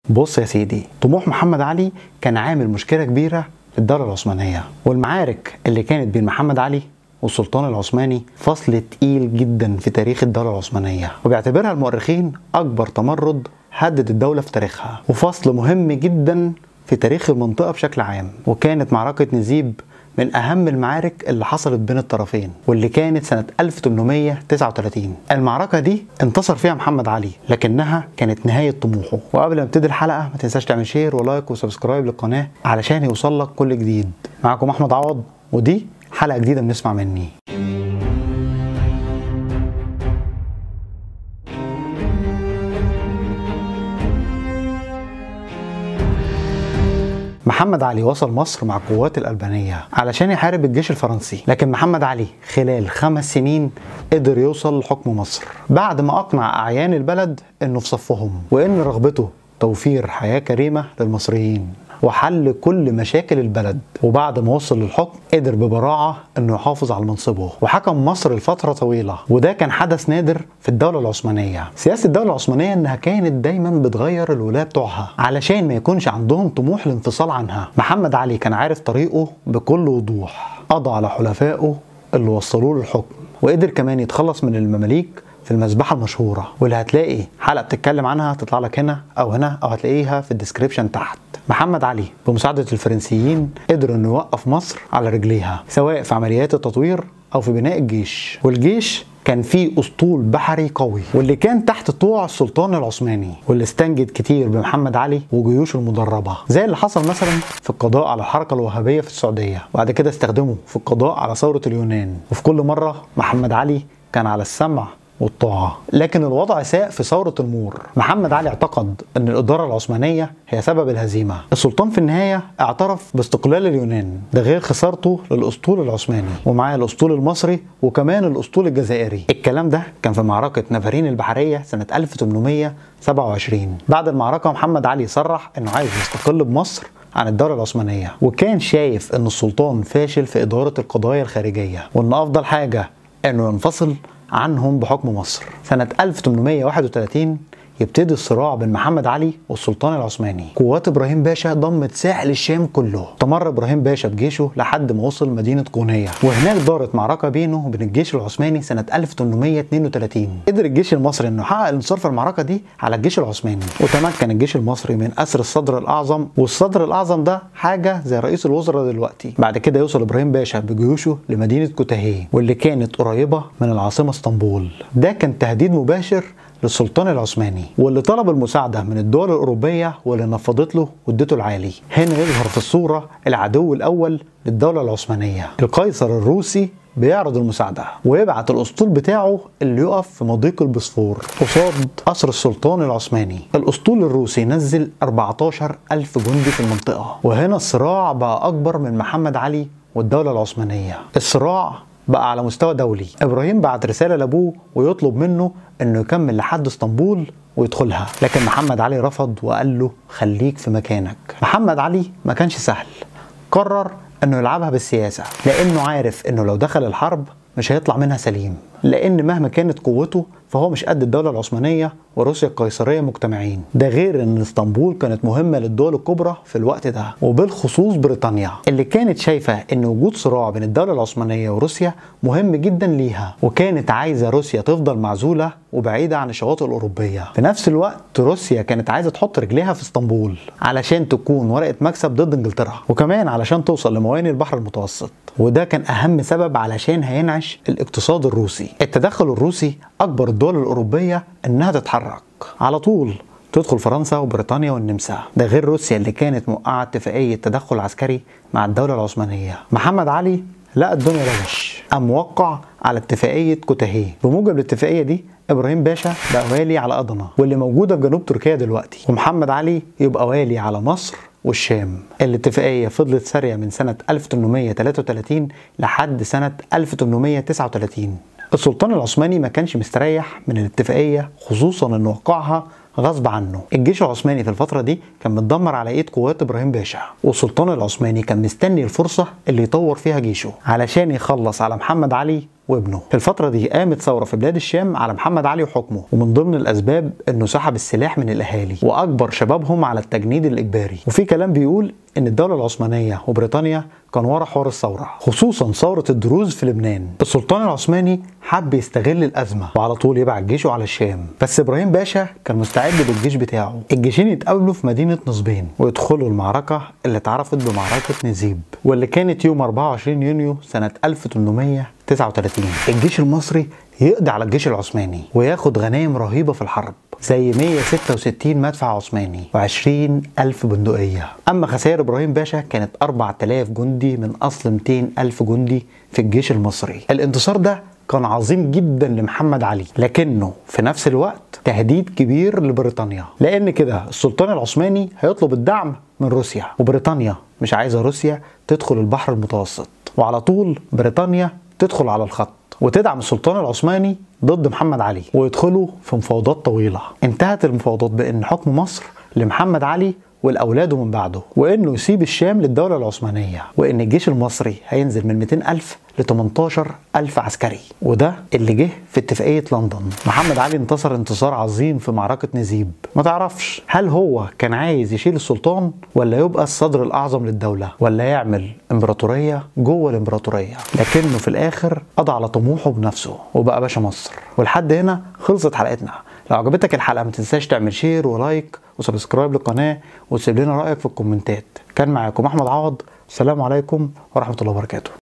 بص يا سيدي طموح محمد علي كان عامل مشكلة كبيرة للدولة العثمانية والمعارك اللي كانت بين محمد علي والسلطان العثماني فصل تقيل جدا في تاريخ الدولة العثمانية وبيعتبرها المؤرخين أكبر تمرد هدد الدولة في تاريخها وفصل مهم جدا في تاريخ المنطقة بشكل عام وكانت معركة نزيب من أهم المعارك اللي حصلت بين الطرفين واللي كانت سنة 1839 المعركة دي انتصر فيها محمد علي لكنها كانت نهاية طموحه وقبل ما ابتدي الحلقة ما تنساش تعمل شير ولايك وسبسكرايب للقناة علشان يوصل لك كل جديد معاكم أحمد عوض ودي حلقة جديدة بنسمع مني محمد علي وصل مصر مع القوات الألبانية علشان يحارب الجيش الفرنسي لكن محمد علي خلال خمس سنين قدر يوصل لحكم مصر بعد ما أقنع أعيان البلد أنه في صفهم وأن رغبته توفير حياة كريمة للمصريين وحل كل مشاكل البلد وبعد ما وصل للحكم قدر ببراعة انه يحافظ على منصبه وحكم مصر لفترة طويلة وده كان حدث نادر في الدولة العثمانية سياسة الدولة العثمانية انها كانت دايما بتغير الولاة بتوعها علشان ما يكونش عندهم طموح الانفصال عنها محمد علي كان عارف طريقه بكل وضوح قضى على حلفائه اللي وصلوه للحكم وقدر كمان يتخلص من المماليك في المذبحة المشهورة واللي هتلاقي حلقة بتتكلم عنها تطلع لك هنا أو هنا أو هتلاقيها في الديسكريبشن تحت محمد علي بمساعدة الفرنسيين قدر انه يوقف مصر على رجليها سواء في عمليات التطوير او في بناء الجيش والجيش كان فيه اسطول بحري قوي واللي كان تحت طوع السلطان العثماني واللي استنجد كتير بمحمد علي وجيوشه المدربه زي اللي حصل مثلا في القضاء على الحركه الوهابيه في السعوديه وبعد كده استخدمه في القضاء على ثوره اليونان وفي كل مره محمد علي كان على السمع والطاعة لكن الوضع ساء في ثورة المور محمد علي اعتقد أن الإدارة العثمانية هي سبب الهزيمة السلطان في النهاية اعترف باستقلال اليونان ده غير خسارته للأسطول العثماني ومعاه الأسطول المصري وكمان الأسطول الجزائري الكلام ده كان في معركة نافرين البحرية سنة 1827 بعد المعركة محمد علي صرح أنه عايز يستقل بمصر عن الدولة العثمانية وكان شايف أن السلطان فاشل في إدارة القضايا الخارجية وأن أفضل حاجة أنه ينفصل عنهم بحكم مصر سنة 1831 يبتدي الصراع بين محمد علي والسلطان العثماني قوات ابراهيم باشا ضمت ساحل الشام كله استمر ابراهيم باشا بجيشه لحد ما وصل مدينه قونيه وهناك دارت معركه بينه وبين الجيش العثماني سنه 1832 قدر الجيش المصري انه يحقق الانتصار في المعركه دي على الجيش العثماني وتمكن الجيش المصري من اسر الصدر الاعظم والصدر الاعظم ده حاجه زي رئيس الوزراء دلوقتي بعد كده يوصل ابراهيم باشا بجيوشه لمدينه كوتاهيه واللي كانت قريبه من العاصمه اسطنبول ده كان تهديد مباشر للسلطان العثماني واللي طلب المساعدة من الدول الأوروبية واللي نفضت له وادته العالي هنا يظهر في الصورة العدو الأول للدولة العثمانية القيصر الروسي بيعرض المساعدة ويبعت الأسطول بتاعه اللي يقف في مضيق البوسفور قصاد قصر السلطان العثماني الأسطول الروسي نزل 14 ألف جندي في المنطقة وهنا الصراع بقى أكبر من محمد علي والدولة العثمانية الصراع بقى على مستوى دولي ابراهيم بعت رساله لابوه ويطلب منه انه يكمل لحد اسطنبول ويدخلها لكن محمد علي رفض وقال له خليك في مكانك محمد علي ما كانش سهل قرر انه يلعبها بالسياسه لانه عارف انه لو دخل الحرب مش هيطلع منها سليم لان مهما كانت قوته فهو مش قد الدوله العثمانيه وروسيا القيصريه مجتمعين ده غير ان اسطنبول كانت مهمه للدول الكبرى في الوقت ده وبالخصوص بريطانيا اللي كانت شايفه ان وجود صراع بين الدوله العثمانيه وروسيا مهم جدا ليها وكانت عايزه روسيا تفضل معزوله وبعيده عن الشواطئ الاوروبيه في نفس الوقت روسيا كانت عايزه تحط رجليها في اسطنبول علشان تكون ورقه مكسب ضد انجلترا وكمان علشان توصل لموانئ البحر المتوسط وده كان اهم سبب علشان هينعش الاقتصاد الروسي التدخل الروسي اجبر الدول الاوروبيه انها تتحرك على طول تدخل فرنسا وبريطانيا والنمسا ده غير روسيا اللي كانت موقعه اتفاقيه تدخل عسكري مع الدوله العثمانيه محمد علي لقى الدنيا روش قام موقع على اتفاقيه كوتاهيه بموجب الاتفاقيه دي ابراهيم باشا بقى والي على ادنا واللي موجوده في جنوب تركيا دلوقتي ومحمد علي يبقى والي على مصر والشام الاتفاقية فضلت سارية من سنة 1833 لحد سنة 1839 السلطان العثماني ما كانش مستريح من الاتفاقية خصوصا انه وقعها غصب عنه الجيش العثماني في الفترة دي كان متدمر على ايد قوات ابراهيم باشا والسلطان العثماني كان مستني الفرصة اللي يطور فيها جيشه علشان يخلص على محمد علي وابنه في الفترة دي قامت ثورة في بلاد الشام على محمد علي وحكمه ومن ضمن الأسباب إنه سحب السلاح من الأهالي وأجبر شبابهم على التجنيد الإجباري وفي كلام بيقول إن الدولة العثمانية وبريطانيا كان ورا حوار الثورة خصوصا ثورة الدروز في لبنان السلطان العثماني حب يستغل الأزمة وعلى طول يبعت جيشه على الشام بس إبراهيم باشا كان مستعد بالجيش بتاعه الجيشين يتقابلوا في مدينة نصبين ويدخلوا المعركة اللي اتعرفت بمعركة نزيب واللي كانت يوم 24 يونيو سنة 1839 الجيش المصري يقضي على الجيش العثماني وياخد غنايم رهيبة في الحرب زي 166 مدفع عثماني و20 ألف بندقية أما خسائر إبراهيم باشا كانت 4000 جندي من أصل 200 ألف جندي في الجيش المصري الانتصار ده كان عظيم جدا لمحمد علي لكنه في نفس الوقت تهديد كبير لبريطانيا لان كده السلطان العثماني هيطلب الدعم من روسيا وبريطانيا مش عايزه روسيا تدخل البحر المتوسط وعلى طول بريطانيا تدخل على الخط وتدعم السلطان العثماني ضد محمد علي ويدخلوا في مفاوضات طويله انتهت المفاوضات بان حكم مصر لمحمد علي والأولاده من بعده وإنه يسيب الشام للدولة العثمانية وإن الجيش المصري هينزل من 200 ألف ل 18 ألف عسكري وده اللي جه في اتفاقية لندن محمد علي انتصر انتصار عظيم في معركة نزيب ما تعرفش هل هو كان عايز يشيل السلطان ولا يبقى الصدر الأعظم للدولة ولا يعمل إمبراطورية جوه الإمبراطورية لكنه في الآخر قضى على طموحه بنفسه وبقى باشا مصر ولحد هنا خلصت حلقتنا لو عجبتك الحلقة ما تنساش تعمل شير ولايك وسبسكرايب للقناة وتسيب لنا رأيك في الكومنتات كان معاكم أحمد عوض السلام عليكم ورحمة الله وبركاته